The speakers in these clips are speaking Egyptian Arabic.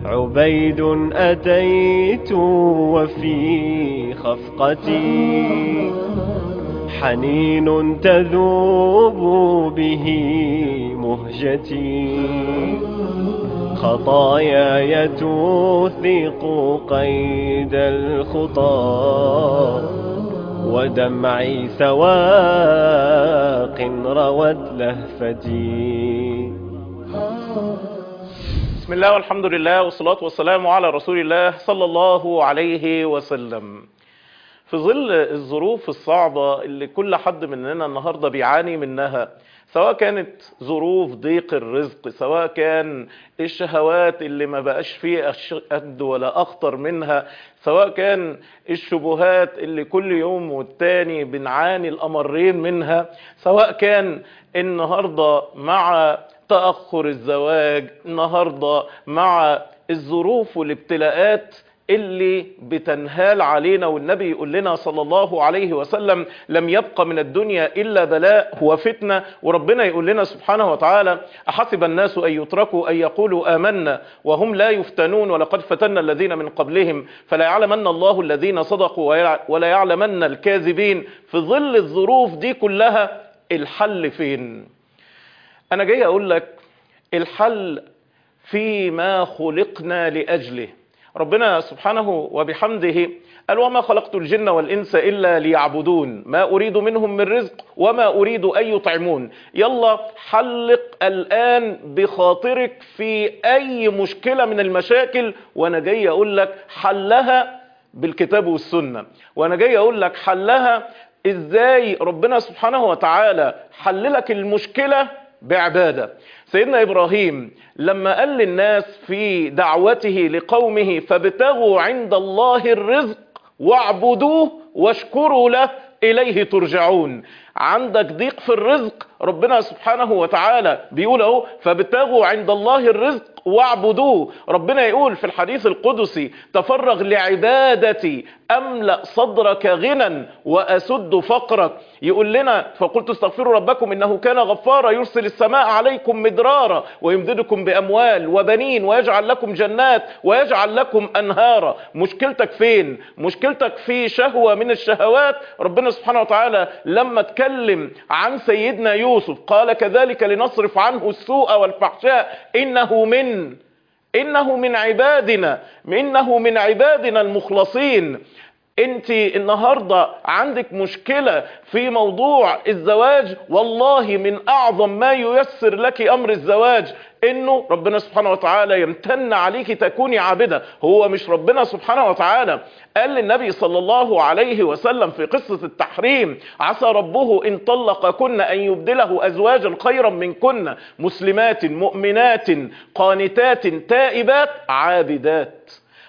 عبيد أتيت وفي خفقتي حنين تذوب به مهجتي خطاياي توثق قيد الخطى ودمعي سواق روت لهفتي بسم الله والحمد لله والصلاة والسلام على رسول الله صلى الله عليه وسلم في ظل الظروف الصعبة اللي كل حد مننا النهاردة بيعاني منها سواء كانت ظروف ضيق الرزق سواء كان الشهوات اللي ما بقاش فيه أشد ولا أخطر منها سواء كان الشبهات اللي كل يوم والتاني بنعاني الأمرين منها سواء كان النهاردة مع تأخر الزواج النهاردة مع الظروف والابتلاءات اللي بتنهال علينا والنبي يقول لنا صلى الله عليه وسلم لم يبقى من الدنيا إلا بلاء هو فتنة وربنا يقول لنا سبحانه وتعالى أحسب الناس أن يتركوا أن يقولوا آمنا وهم لا يفتنون ولقد فتنا الذين من قبلهم فلا يعلمن الله الذين صدقوا ولا يعلمن الكاذبين في ظل الظروف دي كلها الحل فين أنا جاي أقول لك الحل فيما خلقنا لأجله ربنا سبحانه وبحمده قال وما خلقت الجن والإنس إلا ليعبدون ما أريد منهم من رزق وما أريد أن يطعمون يلا حلق الآن بخاطرك في أي مشكلة من المشاكل وأنا جاي أقول لك حلها بالكتاب والسنة وأنا جاي أقول لك حلها إزاي ربنا سبحانه وتعالى حللك المشكلة بعبادة سيدنا إبراهيم لما قال للناس في دعوته لقومه فابتغوا عند الله الرزق واعبدوه واشكروا له إليه ترجعون عندك ضيق في الرزق ربنا سبحانه وتعالى بيقول اهو فابتغوا عند الله الرزق واعبدوه ربنا يقول في الحديث القدسي تفرغ لعبادتي أملأ صدرك غنى وأسد فقرك يقول لنا فقلت استغفروا ربكم إنه كان غفارا يرسل السماء عليكم مدرارا ويمددكم بأموال وبنين ويجعل لكم جنات ويجعل لكم أنهارا مشكلتك فين مشكلتك في شهوة من الشهوات ربنا سبحانه وتعالى لما اتكلم عن سيدنا يوسف قال كذلك لنصرف عنه السوء والفحشاء إنه من إنه من عبادنا إنه من عبادنا المخلصين انت النهاردة عندك مشكلة في موضوع الزواج والله من اعظم ما ييسر لك امر الزواج انه ربنا سبحانه وتعالى يمتن عليك تكوني عابدة هو مش ربنا سبحانه وتعالى قال للنبي صلى الله عليه وسلم في قصة التحريم عسى ربه ان طلقكن ان يبدله ازواجا خيرا منكن مسلمات مؤمنات قانتات تائبات عابدات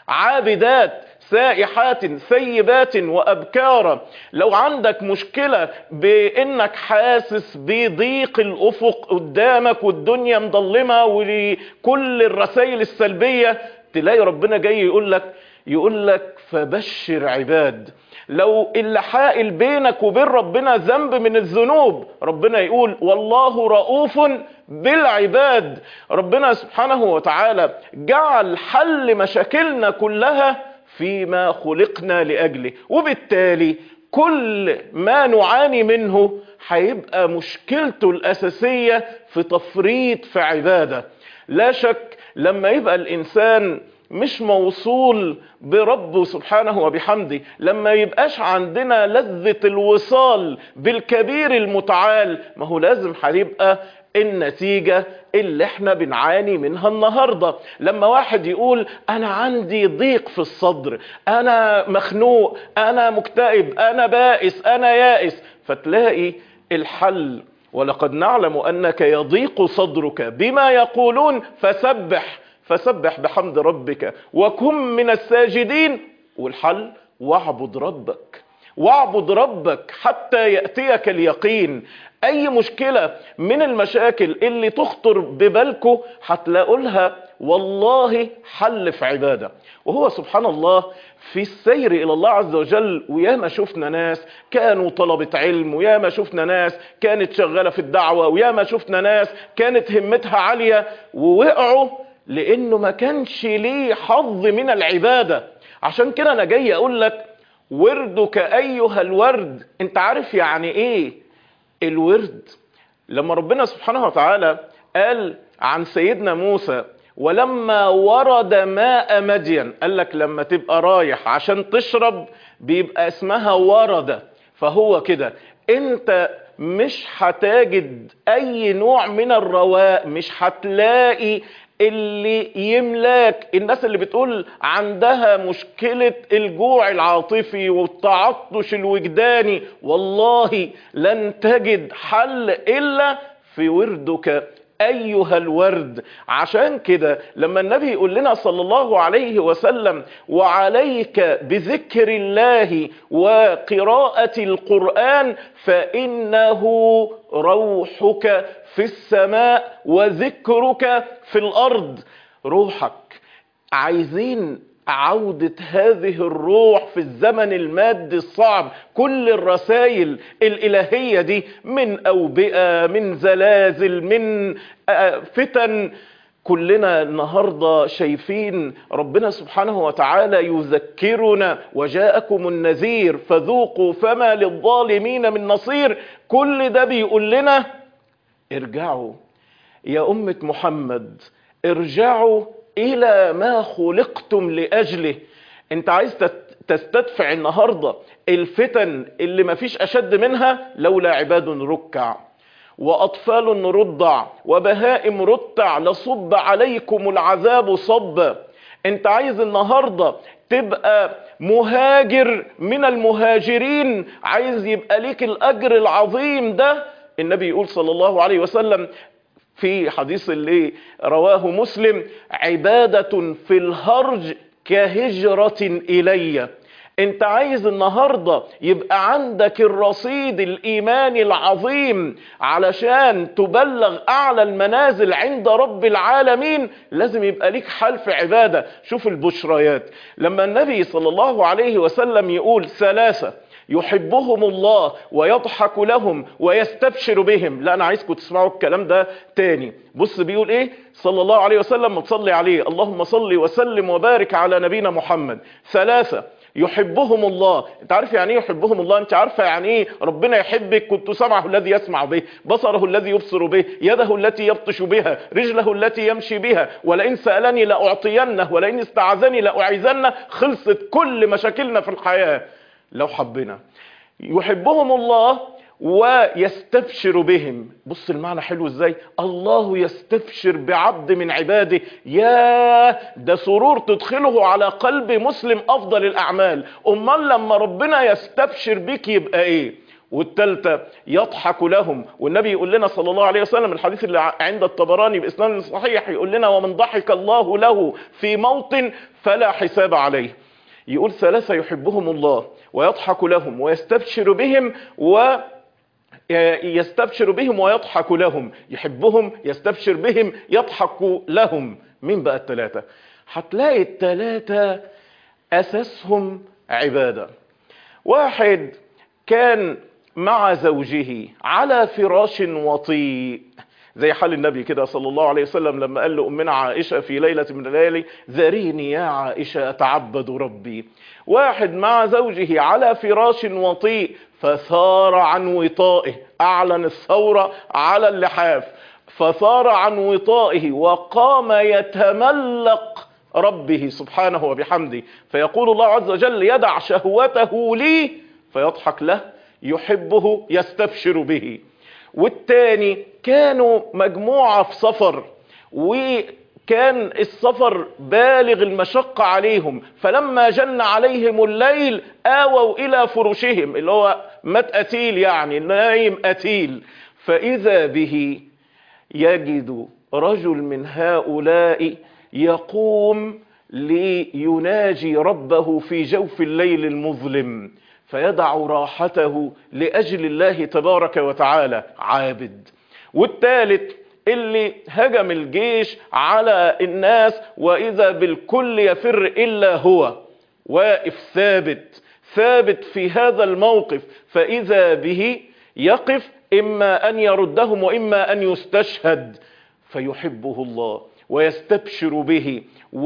عابدات سائحات ثيبات وأبكارا لو عندك مشكلة بأنك حاسس بضيق الأفق قدامك والدنيا مضلمة ولكل الرسائل السلبية تلاقي ربنا جاي يقول لك يقول لك فبشر عباد لو اللي حائل بينك وبين ربنا ذنب من الذنوب ربنا يقول والله رؤوف بالعباد ربنا سبحانه وتعالى جعل حل مشاكلنا كلها فيما خلقنا لأجله وبالتالي كل ما نعاني منه هيبقى مشكلته الأساسية في تفريط في عبادة لا شك لما يبقى الإنسان مش موصول بربه سبحانه وبحمده لما يبقاش عندنا لذة الوصال بالكبير المتعال ما هو لازم هيبقى النتيجة اللي احنا بنعاني منها النهاردة لما واحد يقول انا عندي ضيق في الصدر انا مخنوق انا مكتئب انا بائس انا يائس فتلاقي الحل ولقد نعلم انك يضيق صدرك بما يقولون فسبح فسبح بحمد ربك وكن من الساجدين والحل واعبد ربك واعبد ربك حتى يأتيك اليقين اي مشكلة من المشاكل اللي تخطر ببالكو هتلاقوا لها والله حل في عبادة وهو سبحان الله في السير الى الله عز وجل وياما شفنا ناس كانوا طلبة علم وياما شفنا ناس كانت شغالة في الدعوة وياما شفنا ناس كانت همتها عالية ووقعوا لانه ما كانش ليه حظ من العبادة عشان كده انا جاي اقول لك وردك ايها الورد انت عارف يعني ايه الورد لما ربنا سبحانه وتعالى قال عن سيدنا موسى ولما ورد ماء مدين قال لك لما تبقى رايح عشان تشرب بيبقى اسمها ورد فهو كده انت مش هتجد اي نوع من الرواء مش هتلاقي اللي يملاك الناس اللي بتقول عندها مشكلة الجوع العاطفي والتعطش الوجداني والله لن تجد حل الا في وردك ايها الورد عشان كده لما النبي يقول لنا صلى الله عليه وسلم وعليك بذكر الله وقراءة القرآن فإنه روحك في السماء وذكرك في الأرض روحك عايزين عودة هذه الروح في الزمن المادي الصعب كل الرسائل الإلهية دي من أوبئة من زلازل من فتن كلنا النهاردة شايفين ربنا سبحانه وتعالى يذكرنا وجاءكم النذير فذوقوا فما للظالمين من نصير كل ده بيقول لنا ارجعوا يا أمة محمد ارجعوا الى ما خلقتم لاجله انت عايز تستدفع النهاردة الفتن اللي مفيش اشد منها لولا عباد ركع واطفال رضع وبهائم رتع لصب عليكم العذاب صبا انت عايز النهاردة تبقى مهاجر من المهاجرين عايز يبقى ليك الاجر العظيم ده النبي يقول صلى الله عليه وسلم في حديث اللي رواه مسلم عبادة في الهرج كهجرة إلي انت عايز النهاردة يبقى عندك الرصيد الايماني العظيم علشان تبلغ اعلى المنازل عند رب العالمين لازم يبقى ليك حال في عبادة شوف البشريات لما النبي صلى الله عليه وسلم يقول ثلاثة يحبهم الله ويضحك لهم ويستبشر بهم لا انا عايزكم تسمعوا الكلام ده تاني بص بيقول ايه صلى الله عليه وسلم تصلي عليه اللهم صل وسلم وبارك على نبينا محمد ثلاثة يحبهم الله انت عارف يعني ايه يحبهم الله انت عارفه يعني ايه ربنا يحبك كنت سمعه الذي يسمع به بصره الذي يبصر به يده التي يبطش بها رجله التي يمشي بها ولئن سألني لأعطينه ولئن استعاذني لأعيذنه خلصت كل مشاكلنا في الحياة لو حبنا يحبهم الله ويستبشر بهم بص المعنى حلو ازاي الله يستبشر بعبد من عباده يا ده سرور تدخله على قلب مسلم افضل الاعمال امال لما ربنا يستبشر بك يبقى ايه والتالتة يضحك لهم والنبي يقول لنا صلى الله عليه وسلم الحديث اللي عند الطبراني بإسناد صحيح يقول لنا ومن ضحك الله له في موطن فلا حساب عليه يقول ثلاثة يحبهم الله ويضحك لهم ويستبشر بهم و يستبشر بهم ويضحك لهم يحبهم يستبشر بهم يضحك لهم مين بقى الثلاثة هتلاقي الثلاثة أساسهم عبادة واحد كان مع زوجه على فراش وطيء زي حال النبي كده صلى الله عليه وسلم لما قال لأمنا عائشة في ليلة من الليالي ذريني يا عائشة أتعبد ربي واحد مع زوجه على فراش وطيء فثار عن وطائه أعلن الثورة على اللحاف فثار عن وطائه وقام يتملق ربه سبحانه وبحمده فيقول الله عز وجل يدع شهوته لي فيضحك له يحبه يستبشر به والتاني كانوا مجموعة في سفر وكان السفر بالغ المشقة عليهم فلما جن عليهم الليل آووا إلى فرشهم اللي هو مات أتيل يعني نايم أتيل فإذا به يجد رجل من هؤلاء يقوم ليناجي ربه في جوف الليل المظلم فيدع راحته لأجل الله تبارك وتعالى عابد والثالث اللي هجم الجيش على الناس وإذا بالكل يفر إلا هو واقف ثابت ثابت في هذا الموقف فإذا به يقف إما أن يردهم وإما أن يستشهد فيحبه الله ويستبشر به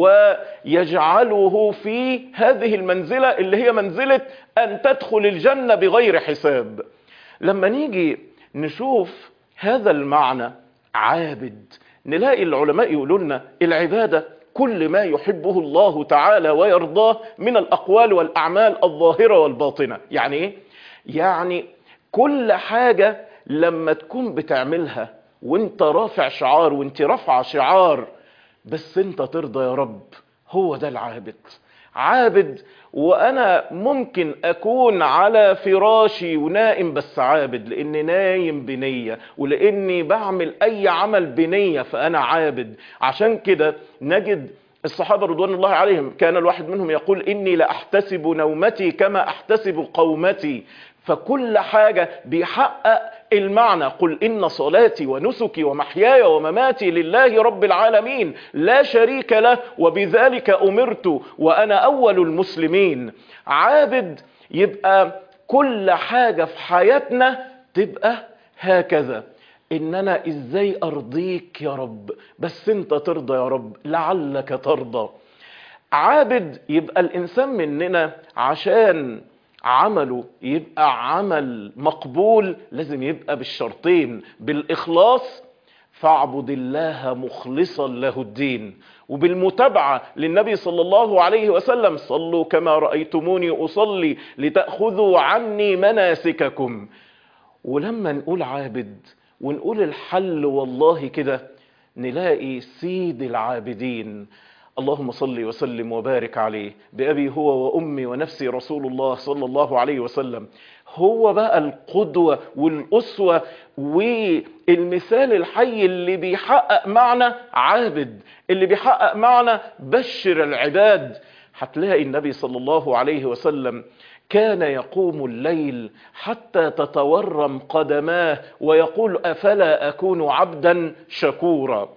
ويجعله في هذه المنزلة اللي هي منزلة أن تدخل الجنة بغير حساب لما نيجي نشوف هذا المعنى عابد نلاقي العلماء يقولوا لنا العبادة كل ما يحبه الله تعالى ويرضاه من الأقوال والأعمال الظاهرة والباطنة يعني إيه؟ يعني كل حاجة لما تكون بتعملها وانت رافع شعار وانت رافعة شعار بس انت ترضى يا رب هو ده العابد عابد وانا ممكن اكون على فراشي ونائم بس عابد لاني نايم بنية ولاني بعمل اي عمل بنية فانا عابد عشان كده نجد الصحابة رضوان الله عليهم كان الواحد منهم يقول اني لاحتسب نومتي كما احتسب قومتي فكل حاجة بيحقق المعنى قل إن صلاتي ونسكي ومحياي ومماتي لله رب العالمين لا شريك له وبذلك أمرت وأنا أول المسلمين عابد يبقى كل حاجة في حياتنا تبقى هكذا ان انا ازاي ارضيك يا رب بس انت ترضى يا رب لعلك ترضى عابد يبقى الانسان مننا عشان عمله يبقى عمل مقبول لازم يبقى بالشرطين بالاخلاص فاعبد الله مخلصا له الدين وبالمتابعة للنبي صلى الله عليه وسلم صلوا كما رأيتموني أصلي لتأخذوا عني مناسككم ولما نقول عابد ونقول الحل والله كده نلاقي سيد العابدين اللهم صل وسلم وبارك عليه بأبي هو وأمي ونفسي رسول الله صلى الله عليه وسلم هو بقى القدوة والأسوة والمثال الحي اللي بيحقق معنى عابد اللي بيحقق معنى بشر العباد هتلاقي النبي صلى الله عليه وسلم كان يقوم الليل حتى تتورم قدماه ويقول أفلا أكون عبدا شكورا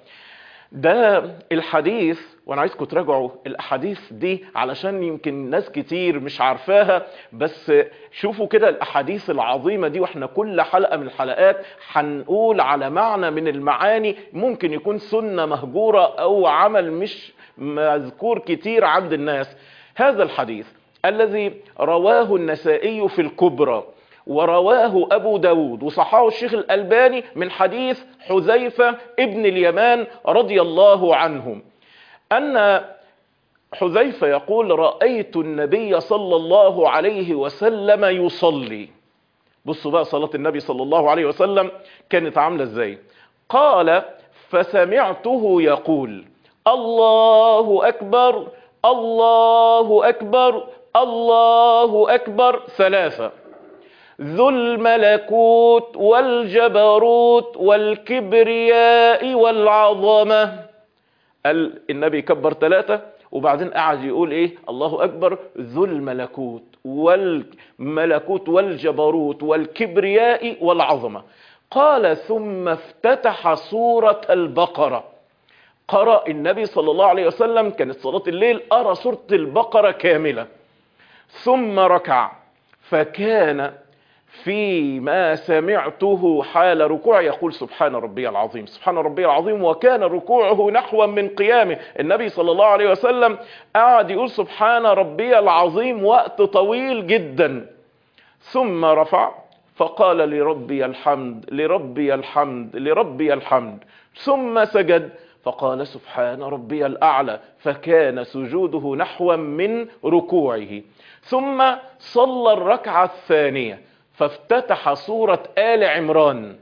ده الحديث وانا عايزكم تراجعوا الاحاديث دي علشان يمكن ناس كتير مش عارفاها بس شوفوا كده الاحاديث العظيمه دي واحنا كل حلقه من الحلقات هنقول على معنى من المعاني ممكن يكون سنه مهجوره او عمل مش مذكور كتير عند الناس هذا الحديث الذي رواه النسائي في الكبرى ورواه أبو داود وصححه الشيخ الألباني من حديث حذيفة ابن اليمان رضي الله عنهم أن حذيفة يقول رأيت النبي صلى الله عليه وسلم يصلي بصوا بقى صلاة النبي صلى الله عليه وسلم كانت عاملة ازاي قال فسمعته يقول الله أكبر الله أكبر الله أكبر ثلاثة ذو الملكوت والجبروت والكبرياء والعظمة قال النبي كبر ثلاثة وبعدين قعد يقول ايه الله اكبر ذو الملكوت والملكوت والجبروت والكبرياء والعظمة قال ثم افتتح سورة البقرة قرأ النبي صلى الله عليه وسلم كانت صلاة الليل أرى سورة البقرة كاملة ثم ركع فكان فيما سمعته حال ركوع يقول سبحان ربي العظيم سبحان ربي العظيم وكان ركوعه نحو من قيامه النبي صلى الله عليه وسلم قعد يقول سبحان ربي العظيم وقت طويل جدا ثم رفع فقال لربي الحمد لربي الحمد لربي الحمد ثم سجد فقال سبحان ربي الأعلى فكان سجوده نحو من ركوعه ثم صلى الركعة الثانية فافتتح سورة آل عمران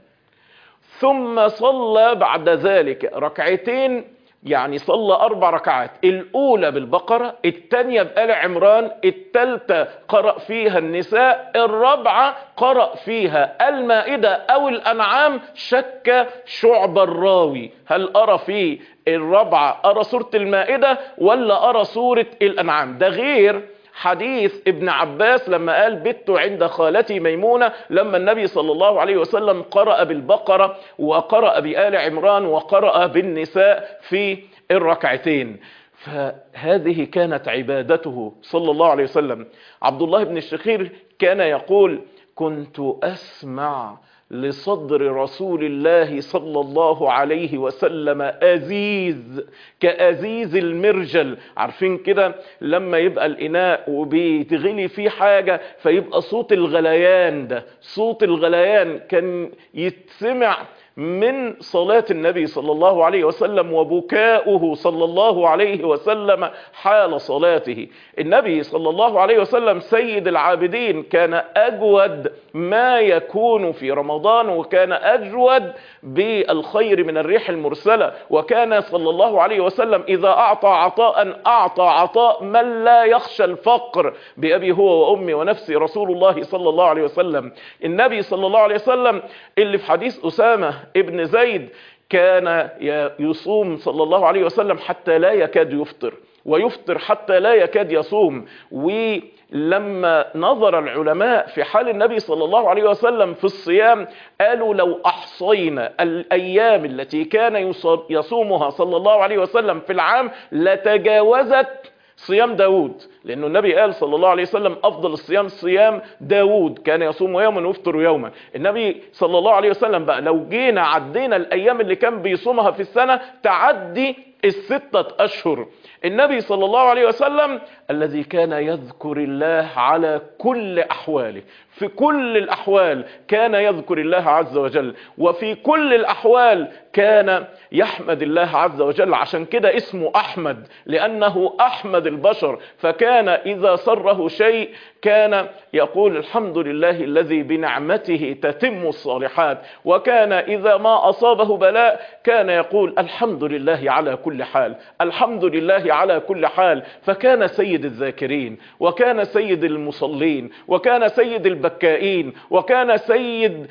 ثم صلى بعد ذلك ركعتين يعني صلى أربع ركعات الأولى بالبقرة الثانية بآل عمران الثالثة قرأ فيها النساء الرابعة قرأ فيها المائدة أو الأنعام شك شعب الراوي هل أرى في الرابعة أرى سورة المائدة ولا أرى سورة الأنعام ده غير حديث ابن عباس لما قال بت عند خالتي ميمونة لما النبي صلى الله عليه وسلم قرأ بالبقرة وقرأ بآل عمران وقرأ بالنساء في الركعتين فهذه كانت عبادته صلى الله عليه وسلم عبد الله بن الشخير كان يقول كنت أسمع لصدر رسول الله صلى الله عليه وسلم أزيز كأزيز المرجل عارفين كده لما يبقى الإناء وبيتغلي فيه حاجة فيبقى صوت الغليان ده صوت الغليان كان يتسمع من صلاة النبي صلى الله عليه وسلم وبكاؤه صلى الله عليه وسلم حال صلاته النبي صلى الله عليه وسلم سيد العابدين كان أجود ما يكون في رمضان وكان أجود بالخير من الريح المرسلة وكان صلى الله عليه وسلم إذا أعطى عطاء أعطى عطاء من لا يخشى الفقر بأبي هو وأمي ونفسي رسول الله صلى الله عليه وسلم النبي صلى الله عليه وسلم اللي في حديث أسامة ابن زيد كان يصوم صلى الله عليه وسلم حتى لا يكاد يفطر ويفطر حتى لا يكاد يصوم ولما نظر العلماء في حال النبي صلى الله عليه وسلم في الصيام قالوا لو أحصينا الأيام التي كان يصومها صلى الله عليه وسلم في العام لتجاوزت صيام داود لأنه النبي قال صلى الله عليه وسلم أفضل الصيام صيام داود كان يصوم يوما ويفطر يوما النبي صلى الله عليه وسلم بقى لو جينا عدينا الأيام اللي كان بيصومها في السنة تعدي الستة أشهر النبي صلى الله عليه وسلم الذي كان يذكر الله على كل أحواله في كل الأحوال كان يذكر الله عز وجل وفي كل الأحوال كان يحمد الله عز وجل عشان كده اسمه أحمد لأنه أحمد البشر فكان إذا سره شيء كان يقول الحمد لله الذي بنعمته تتم الصالحات وكان إذا ما أصابه بلاء كان يقول الحمد لله على كل حال الحمد لله على كل حال فكان سيد الذاكرين وكان سيد المصلين وكان سيد البكائين وكان سيد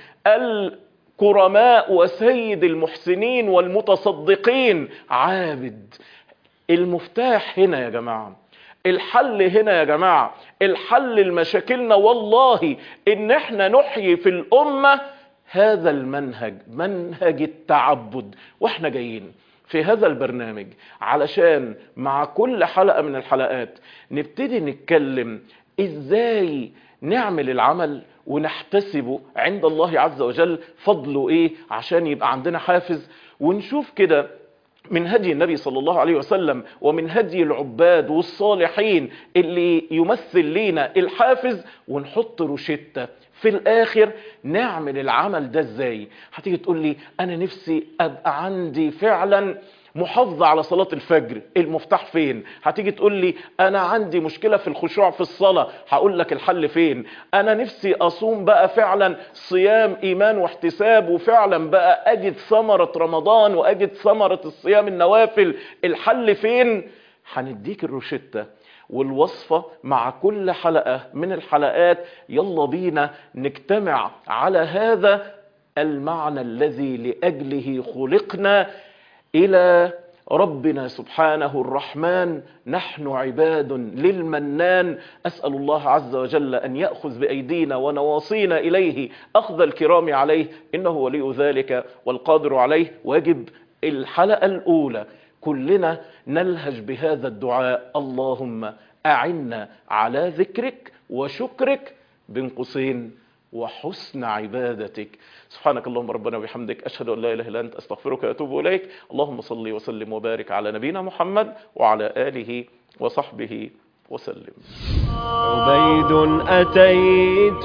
الكرماء وسيد المحسنين والمتصدقين عابد المفتاح هنا يا جماعه الحل هنا يا جماعة الحل لمشاكلنا والله ان احنا نحيي في الامة هذا المنهج منهج التعبد واحنا جايين في هذا البرنامج علشان مع كل حلقة من الحلقات نبتدي نتكلم ازاي نعمل العمل ونحتسبه عند الله عز وجل فضله ايه عشان يبقى عندنا حافز ونشوف كده من هدي النبي صلى الله عليه وسلم ومن هدي العباد والصالحين اللي يمثل لينا الحافز ونحط روشتة في الاخر نعمل العمل ده ازاي هتيجي تقول لي انا نفسي ابقى عندي فعلا محافظة على صلاة الفجر المفتاح فين هتيجي تقول لي انا عندي مشكلة في الخشوع في الصلاة هقول لك الحل فين انا نفسي اصوم بقى فعلا صيام ايمان واحتساب وفعلا بقى اجد ثمرة رمضان واجد ثمرة الصيام النوافل الحل فين هنديك الروشتة والوصفة مع كل حلقة من الحلقات يلا بينا نجتمع على هذا المعنى الذي لأجله خلقنا إلى ربنا سبحانه الرحمن نحن عباد للمنان أسأل الله عز وجل أن يأخذ بأيدينا ونواصينا إليه أخذ الكرام عليه إنه ولي ذلك والقادر عليه واجب الحلقة الأولى كلنا نلهج بهذا الدعاء اللهم أعنا على ذكرك وشكرك بين قوسين وحسن عبادتك سبحانك اللهم ربنا وبحمدك أشهد أن لا إله إلا أنت أستغفرك وأتوب إليك اللهم صل وسلم وبارك على نبينا محمد وعلى آله وصحبه وسلم عبيد أتيت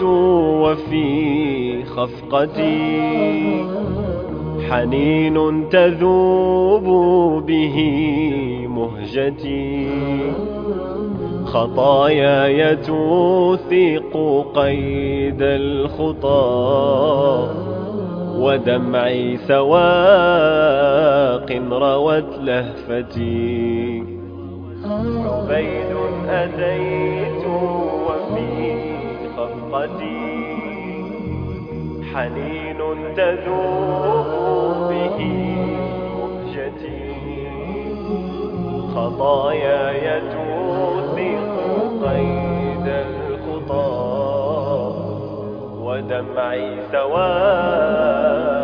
وفي خفقتي حنين تذوب به مهجتي خطاياي توثق قيد الخطى ودمعي سواق روت لهفتي عبيد أتيت وفي خفقتي حنين تذوب به مهجتي خطاياي توثق قيد الخطى ودمعي سواء